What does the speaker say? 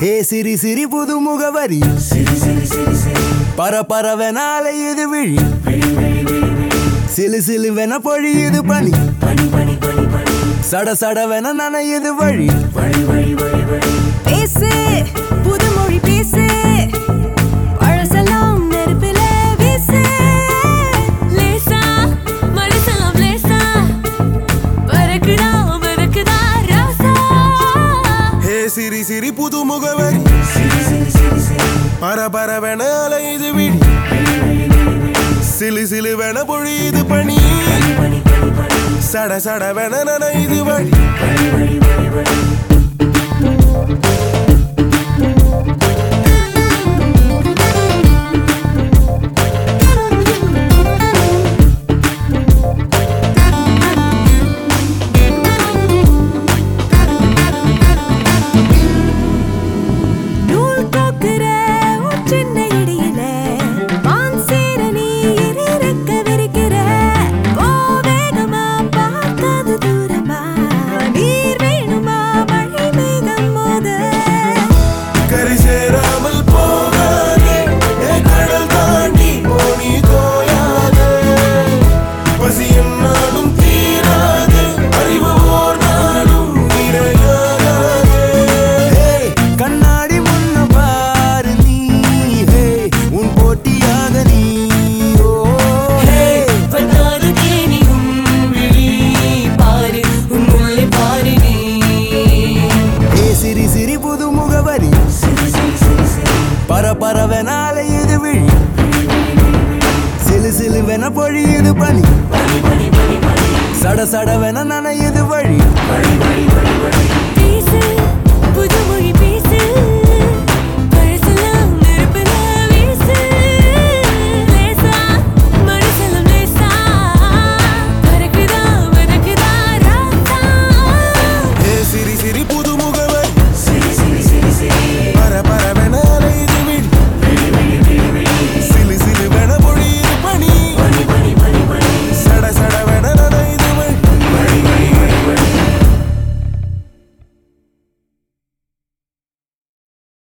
ஹே சிரி சிரி புது முகவரி பர பரவெனால இது விழி சிலு சிலுவென பொழியுது பனி சட சடவென நனையுது வழி பேசு புதுமொழி பேசு பழசெல்லாம் நெருப்பில வீசு லேசா மனசெல்லாம் லேசா பறக்குடா பறக்குதா ராசா ஹே சிரி சிரி புது முகவரி பர பரவெனால இது விழி சிலு சிலுவென பொழியுது பனி சட சடவென நனையுது வழி நூல் கோக்குற ஒரு சின்ன இடியில வான் சேர நீ இறக்க விரிக்கிற போ வேகமா பார்க்காத தூரமா நீர் வேணுமா மழை மேகம் மோத கரை சேராமல் போகாதே என் கடல் தாண்டி போனி தோயாதே பசி என்னாலும் தீராது அறிவு ஓர் நாளும் நிறையாகாதே கண்ணாடி முன்ன பாரு நீ ஹே உன் போட்டியாக நீ ஓ ஹே வந்தாரு தேனியும் விழி பாரு உன் முல்லை பாரு நீ ஏ சிரி சிரி புது முகவரி பர பரவெனால இது விழி சிலு சிலுவென பொழியுது பனி சட சடவென நனையுது வழி